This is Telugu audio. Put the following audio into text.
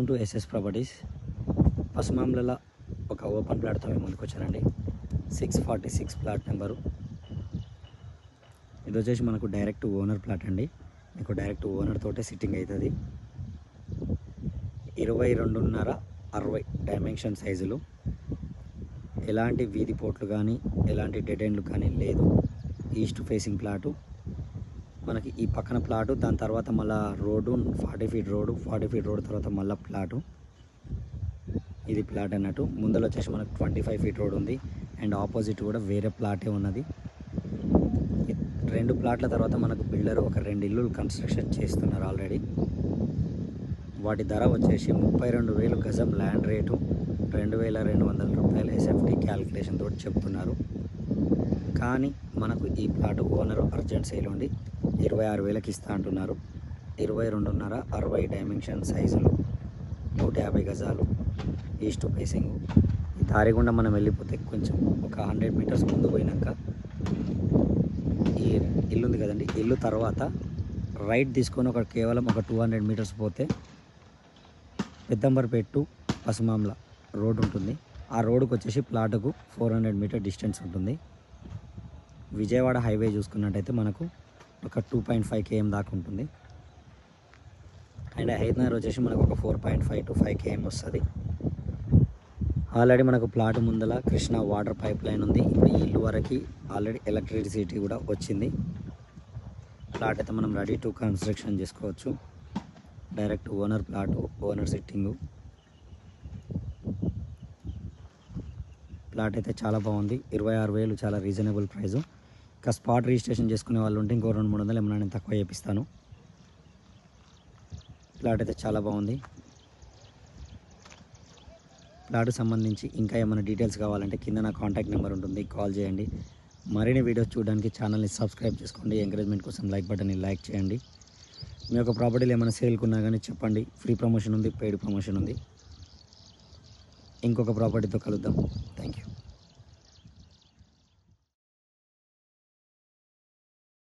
వెల్కమ్ టు ఎస్ఎస్ ప్రాపర్టీస్ పసుమాంలలో ఒక ఓపెన్ ప్లాట్తో మేము ముందుకు వచ్చానండి six forty six plot number ఇది వచ్చేసి మనకు డైరెక్ట్ ఓనర్ ప్లాట్ అండి మీకు డైరెక్ట్ ఓనర్ తోటే సిట్టింగ్ అవుతుంది ఇరవై రెండున్నర అరవై డైమెన్షన్ సైజులు ఎలాంటి వీధి పోట్లు కానీ ఎలాంటి డెడ్ ఎండ్లు కానీ లేదు ఈస్ట్ ఫేసింగ్ ప్లాటు మనకి ఈ పక్కన ప్లాటు దాని తర్వాత మళ్ళా road forty feet road forty feet road తర్వాత మళ్ళీ ప్లాటు ఇది ప్లాట్ అన్నట్టు ముందర వచ్చేసి మనకు ట్వంటీ ఫైవ్ ఫీట్ రోడ్ ఉంది అండ్ ఆపోజిట్ కూడా వేరే ప్లాటే ఉన్నది ఈ రెండు ప్లాట్ల తర్వాత మనకు బిల్డర్ ఒక రెండు ఇల్లులు కన్స్ట్రక్షన్ చేస్తున్నారు ఆల్రెడీ వాటి ధర వచ్చేసి ముప్పై రెండు వేలు గజం ల్యాండ్ రేటు రెండు వేల రెండు వందల రూపాయలు ఎస్ఎఫ్టీ క్యాలిక్యులేషన్ తోటి చెప్తున్నారు కానీ మనకు ఈ ప్లాట్ ఓనర్ అర్జెంట్ సేల్ ఉండి ఇరవై ఆరు వేలకి ఇస్తా అంటున్నారు ఇరవై రెండున్నర అరవై డైమెన్షన్ సైజులు నూట యాభై గజాలు ఈస్ట్ ఫేసింగ్ ఈ దారి గుండా మనం వెళ్ళిపోతే కొంచెం ఒక హండ్రెడ్ మీటర్స్ ముందు పోయినాక ఈ ఇల్లు ఉంది కదండి ఇల్లు తర్వాత రైట్ తీసుకొని ఒక కేవలం ఒక టూ హండ్రెడ్ మీటర్స్ పోతే పెద్దంబర్పేట టు పసుమాంల రోడ్ ఉంటుంది ఆ రోడ్డుకు వచ్చేసి ప్లాటుకు ఫోర్ హండ్రెడ్ మీటర్ డిస్టెన్స్ ఉంటుంది విజయవాడ హైవే చూసుకున్నట్టయితే మనకు ఒక టూ పాయింట్ ఫైవ్ కేఎం దాకా ఉంటుంది అండ్ హైదనగర్ వచ్చేసి మనకు ఒక four point five to five KM వస్తుంది ఆల్రెడీ మనకు ప్లాట్ ముందల కృష్ణ వాటర్ పైప్ లైన్ ఉంది ఇప్పుడు ఈ ఇల్లు వరకు ఆల్రెడీ ఎలక్ట్రిసిటీ కూడా వచ్చింది ప్లాట్ అయితే మనం రెడీ టు కన్స్ట్రక్షన్ చేసుకోవచ్చు direct owner plot owner sitting plot అయితే చాలా బాగుంది ఇరవై ఆరు వేలు చాలా రీజనబుల్ ప్రైస్ ఇంకా స్పాట్ రిజిస్ట్రేషన్ చేసుకునే వాళ్ళు ఉంటే ఇంకో రెండు మూడు వందలు ఏమన్నా నేను తక్కువ చేపిస్తాను ప్లాట్ అయితే చాలా బాగుంది ప్లాట్ సంబంధించి ఇంకా ఏమైనా డీటెయిల్స్ కావాలంటే కింద నా కాంటాక్ట్ నెంబర్ ఉంటుంది కాల్ చేయండి మరిన్ని వీడియోస్ చూడడానికి ఛానల్ని సబ్స్క్రైబ్ చేసుకోండి ఎంకరేజ్మెంట్ కోసం లైక్ బటన్ని లైక్ చేయండి మీ యొక్క ప్రాపర్టీలు ఏమైనా సేల్కున్నా కానీ చెప్పండి ఫ్రీ ప్రమోషన్ ఉంది పెయిడ్ ప్రమోషన్ ఉంది ఇంకొక ప్రాపర్టీతో కలుద్దాం థ్యాంక్ యూ